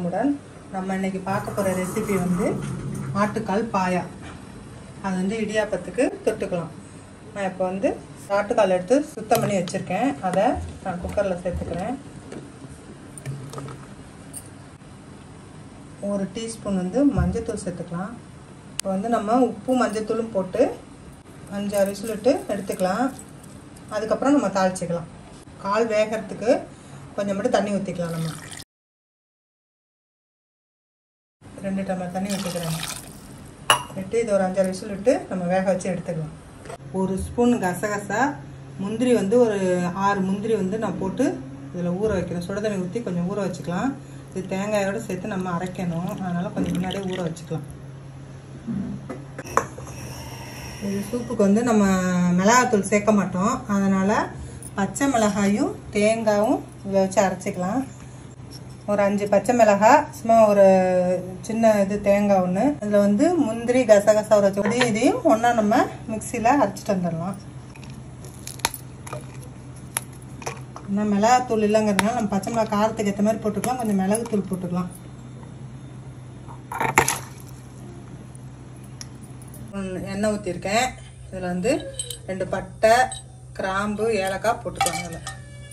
நலமுடன் நம்ம இன்னைக்கு பார்க்க போகிற ரெசிபி வந்து ஆட்டுக்கால் பாயா அது வந்து இடியாப்பத்துக்கு தொட்டுக்கலாம் நான் இப்போ வந்து ஆட்டுக்கால் எடுத்து சுத்தம் பண்ணி வச்சுருக்கேன் அதை நான் குக்கரில் சேர்த்துக்கிறேன் ஒரு டீஸ்பூன் வந்து மஞ்சத்தூள் சேர்த்துக்கலாம் இப்போ வந்து நம்ம உப்பு மஞ்சத்தூளும் போட்டு அஞ்சு ஆறு விசில் விட்டு எடுத்துக்கலாம் அதுக்கப்புறம் நம்ம தாளிச்சிக்கலாம் கால் வேகிறதுக்கு கொஞ்சம் மட்டும் தண்ணி ஊற்றிக்கலாம் நம்ம ரெண்டு டம்ளர் தண்ணி ஊற்றிக்கிறேன் விட்டு இது ஒரு அஞ்சாறு விசில் விட்டு நம்ம வேக வச்சு எடுத்துக்கலாம் ஒரு ஸ்பூன் கசகசா முந்திரி வந்து ஒரு ஆறு முந்திரி வந்து நான் போட்டு இதில் ஊற வைக்கிறேன் சுட தண்ணி ஊற்றி கொஞ்சம் ஊற வச்சுக்கலாம் இது தேங்காயோடு சேர்த்து நம்ம அரைக்கணும் அதனால் கொஞ்சம் முன்னாடியே ஊற வச்சுக்கலாம் இது சூப்புக்கு வந்து நம்ம மிளகாத்தூள் சேர்க்க மாட்டோம் அதனால் பச்சை மிளகாயும் தேங்காயும் இதை வச்சு அரைச்சிக்கலாம் ஒரு அஞ்சு பச்சை மிளகாய் சும்மா ஒரு சின்ன இது தேங்காய் ஒன்று அதில் வந்து முந்திரி கசகசா ஒரு வச்சு இதையும் ஒன்றா நம்ம மிக்சியில் அரைச்சிட்டு வந்துடலாம் இன்னும் மிளகாத்தூள் இல்லைங்கிறதுனால நம்ம பச்சை மிளகா காரத்துக்கு ஏற்ற மாதிரி போட்டுக்கலாம் கொஞ்சம் மிளகுத்தூள் போட்டுக்கலாம் எண்ணெய் ஊற்றிருக்கேன் இதில் வந்து ரெண்டு பட்டை கிராம்பு ஏலக்காய் போட்டுக்கலாம் அதில்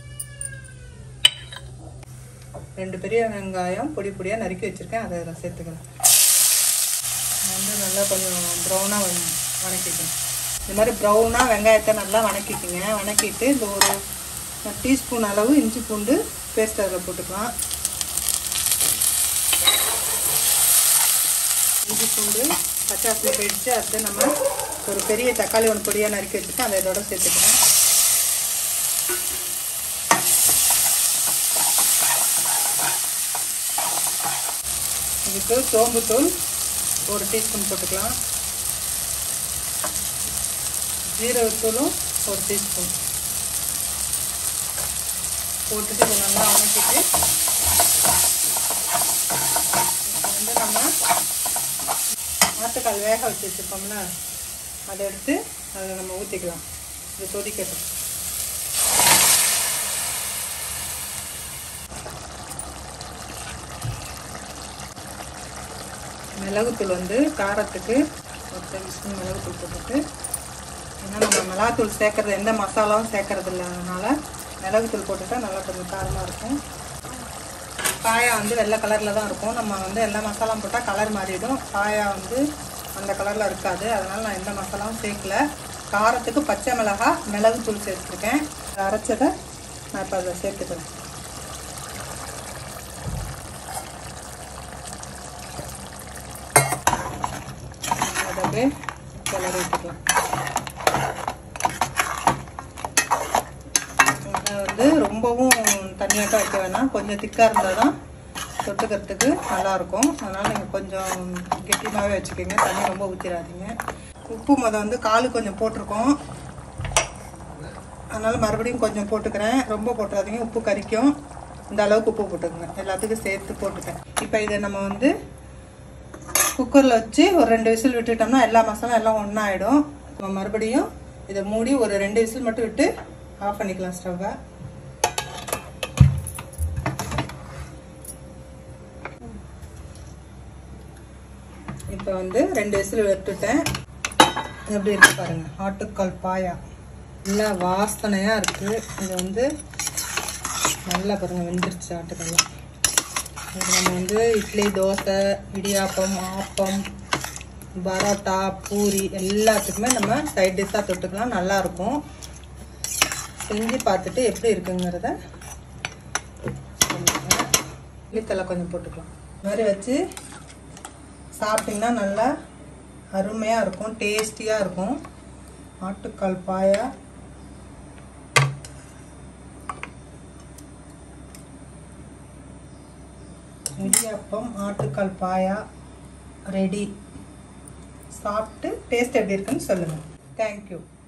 ரெண்டு பெரிய வெங்காயம் பொடி பொடியாக நறுக்கி வச்சுருக்கேன் அதை இதில் சேர்த்துக்கலாம் வந்து நல்லா கொஞ்சம் ப்ரௌனாக வணக்கிக்கணும் இந்த மாதிரி ப்ரௌனாக வெங்காயத்தை நல்லா வணக்கிக்கோங்க வணக்கிட்டு இந்த ஒரு டீஸ்பூன் அளவு இஞ்சி பூண்டு பேஸ்ட் அதில் போட்டுக்கலாம் இஞ்சி பூண்டு பச்சாப்பில் போயிடுச்சு அடுத்து நம்ம ஒரு பெரிய தக்காளி ஒன்று பொடியாக நறுக்கி வச்சுட்டு அதை இதோட சேர்த்துக்கலாம் இதுக்கு சோம்புத்தூள் ஒரு டீஸ்பூன் போட்டுக்கலாம் ஜீரகத்தூளும் ஒரு டீஸ்பூன் போட்டுட்டு இதை நல்லா வணக்கிட்டு இப்போ வந்து நம்ம ஆட்டுக்கால் வேக வச்சு வச்சுருக்கோம்ல அதை எடுத்து அதில் நம்ம ஊற்றிக்கலாம் இது கொதிக்கட்டும் மிளகுத்தூள் வந்து காரத்துக்கு ஒரு டேபிள் ஸ்பூன் மிளகுத்தூள் போட்டுட்டு ஏன்னா நம்ம மிளகாத்தூள் சேர்க்கறது எந்த மசாலாவும் சேர்க்கறது இல்லாதனால மிளகுத்தூள் போட்டுட்டா நல்லா கொஞ்சம் காரமாக இருக்கும் காயா வந்து வெள்ளை கலரில் தான் இருக்கும் நம்ம வந்து எல்லா மசாலாவும் போட்டால் கலர் மாறிடும் காயா வந்து அந்த கலரில் இருக்காது அதனால் நான் எந்த மசாலாவும் சேர்க்கல காரத்துக்கு பச்சை மிளகாய் மிளகுத்தூள் சேர்த்துருக்கேன் அரைச்சதை நான் இப்போ அதில் சேர்த்துக்கிறேன் அதை அப்படியே கிளறி விட்டுக்கலாம் அதை வந்து ரொம்பவும் தண்ணியாட்டம் வைக்க வேணாம் கொஞ்சம் திக்காக இருந்தால் தான் தொட்டுக்கிறதுக்கு நல்லாயிருக்கும் அதனால் நீங்கள் கொஞ்சம் கெட்டியமாகவே வச்சுக்கோங்க தண்ணி ரொம்ப ஊற்றிடாதீங்க உப்பு மொதல் வந்து காலு கொஞ்சம் போட்டிருக்கோம் அதனால் மறுபடியும் கொஞ்சம் போட்டுக்கிறேன் ரொம்ப போட்டுறாதீங்க உப்பு கறிக்கும் இந்த அளவுக்கு உப்பு போட்டுக்கோங்க எல்லாத்துக்கும் சேர்த்து போட்டுக்கேன் இப்போ இதை நம்ம வந்து குக்கரில் வச்சு ஒரு ரெண்டு விசில் விட்டுட்டோம்னா எல்லா மசாலா எல்லாம் ஒன்றாயிடும் நம்ம மறுபடியும் இதை மூடி ஒரு ரெண்டு விசில் மட்டும் விட்டு ஆஃப் பண்ணிக்கலாம் ஸ்டவ்வை இப்போ வந்து ரெண்டு விசில் விட்டுட்டேன் எப்படி இருக்கு பாருங்க ஆட்டுக்கால் பாயா நல்லா வாசனையாக இருக்குது இது வந்து நல்லா பாருங்க வெந்துருச்சு ஆட்டுக்கால் இது நம்ம வந்து இட்லி தோசை இடியாப்பம் ஆப்பம் பரோட்டா பூரி எல்லாத்துக்குமே நம்ம சைட் டிஷ்ஷாக தொட்டுக்கலாம் நல்லாயிருக்கும் செஞ்சு பார்த்துட்டு எப்படி இருக்குங்கிறத சொல்லுங்கள் இட்லித்தலை கொஞ்சம் போட்டுக்கலாம் இந்த மாதிரி வச்சு சாப்பிட்டிங்கன்னா நல்லா அருமையாக இருக்கும் டேஸ்டியாக இருக்கும் ஆட்டுக்கால் பாயா இடியாப்பம் ஆட்டுக்கால் பாயா ரெடி சாப்பிட்டு டேஸ்ட் எப்படி இருக்குன்னு சொல்லுங்கள் தேங்க்யூ